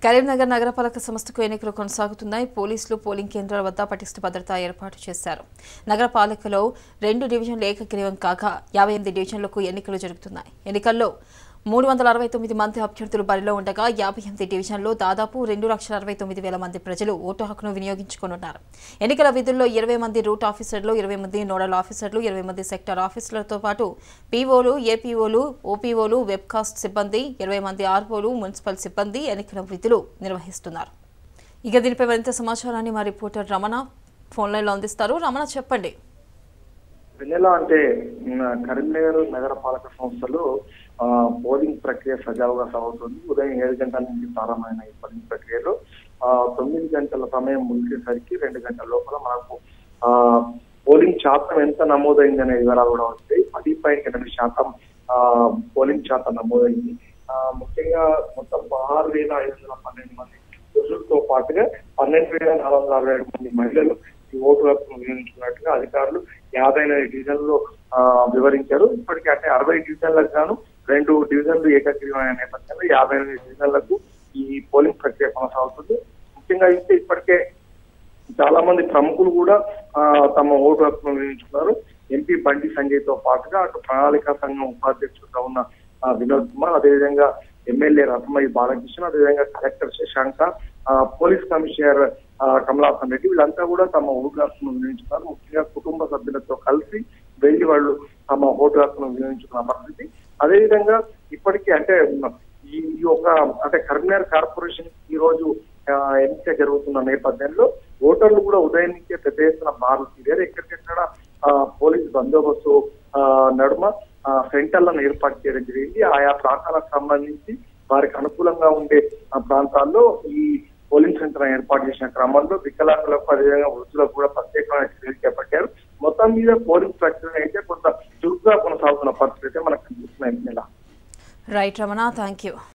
కరీంనగర్ నగరపాలక సంస్థకు ఎన్నికలు కొనసాగుతున్నాయి పోలీసులు పోలింగ్ కేంద్రాల వద్ద పటిష్ట భద్రత ఏర్పాటు చేశారు నగరపాలికలో రెండు డివిజన్లు ఏకగ్రీవం కాగా యాభై ఎనిమిది డివిజన్లకు ఎన్నికలు జరుగుతున్నాయి ఎన్నికల్లో మూడు వందల అరవై తొమ్మిది మంది అభ్యర్థులు బరిలో ఉండగా యాభై ఎనిమిది డివిజన్లో దాదాపు రెండు లక్షల అరవై తొమ్మిది వేల మంది ప్రజలు ఓటు హక్కును వినియోగించుకోనున్నారు ఎన్నికల విధుల్లో ఇరవై మంది రూట్ ఆఫీసర్లు ఇరవై మంది నోడల్ ఆఫీసర్లు ఇరవై మంది సెక్టర్ ఆఫీసర్లతో పాటు పీఓలు ఏపీఓలు ఓపీఓలు వెబ్కాస్ట్ సిబ్బంది ఇరవై మంది ఆర్ఓలు మున్సిపల్ సిబ్బంది ఎన్నికల విధులు నిర్వహిస్తున్నారు ఇక దీనిపై మరింత సమాచారాన్ని మా రిపోర్టర్ రమణ ఫోన్ లైన్లో అందిస్తారు రమణ చెప్పండి వెన్నెల అంటే మ్, కరీంనగర్ నగర పాలక సంస్థలో ఆ, పోలింగ్ ప్రక్రియ సజావుగా సాగుతుంది ఉదయం ఏడు గంటల నుంచి ప్రారంభమైన ఈ పోలింగ్ ప్రక్రియలో ఆ, తొమ్మిది గంటల సమయం ముగిసేసరికి రెండు గంటల లోపల మనకు ఆ, పోలింగ్ శాతం ఎంత నమోదైంది అనే వివరాలు కూడా వస్తాయి పది పాయింట్ ఎనిమిది శాతం ఆ, పోలింగ్ శాతం నమోదైంది ఆ, ముఖ్యంగా మొత్తం పదహారు వేల ఐదు వందల పన్నెండు మంది పురుషులతో పాటుగా పన్నెండు వేల నాలుగు వందల అరవై ఏడు మంది మహిళలు ఈ ఓటు హక్కును వినియోగించుకున్నట్టుగా అధికారులు యాభై ఎనిమిది డివిజన్లు ఆ, వివరించారు ఇప్పటికీ అంటే అరవై డివిజన్లకు గాను రెండు డివిజన్లు ఏకగ్రీవమైన నేపథ్యంలో యాభై ఎనిమిది డివిజన్లకు ఈ పోలింగ్ ప్రక్రియ కొనసాగుతుంది ముఖ్యంగా అయితే ఇప్పటికే చాలా మంది ప్రముఖులు కూడా ఆ, తమ ఓటు హక్కును వినియోగించుకున్నారు ఎంపీ బండి సంజయ్ తో పాటుగా అటు ప్రణాళిక సంఘం ఉపాధ్యక్షుడుగా ఉన్న ఆ, వినోద్ కుమార్ అదేవిధంగా ఎమ్మెల్యే రథమయ్య బాలకృష్ణ అదేవిధంగా కలెక్టర్ శశాంక ఆ, పోలీస్ కమిషనర్ ఆ, కమలాసన్ రెడ్డి వీళ్ళంతా కూడా తమ ఓటు హక్కును వినియోగించుకున్నారు ముఖ్యంగా కుటుంబ సభ్యులతో కలిసి వెళ్లి వాళ్ళు తమ ఓటు హక్కును వినియోగించుకున్న పరిస్థితి అదేవిధంగా ఇప్పటికీ అంటే ఈ ఈ ఒక అంటే కరీంనగర్ కార్పొరేషన్ ఈ రోజు ఆ, ఎన్నిక జరుగుతున్న నేపథ్యంలో ఓటర్లు కూడా ఉదయం నుంచే పెద్ద ఎత్తున బారులు తీరారు ఎక్కడికెక్కడ ఆ, పోలీస్ బందోబస్తు ఆ, నడుమ ఆ, సెంటర్లను ఏర్పాటు చేయడం జరిగింది ఆయా ప్రాంతాలకు సంబంధించి వారికి అనుకూలంగా ఉండే ఆ, ప్రాంతాల్లో ఈ పోలింగ్ సెంటర్ ఏర్పాటు చేసిన క్రమంలో వికలాంగులకు అదేవిధంగా వృద్ధులకు కూడా ప్రత్యేకమైన చర్యలు చేపట్టారు మొత్తం మీద పోలింగ్ ప్రక్రియ అయితే కొంత చురుకుగా కొనసాగుతున్న పరిస్థితి అయితే మనకు కనిపిస్తున్నాయి నెల రైట్ రమణ థ్యాంక్ యూ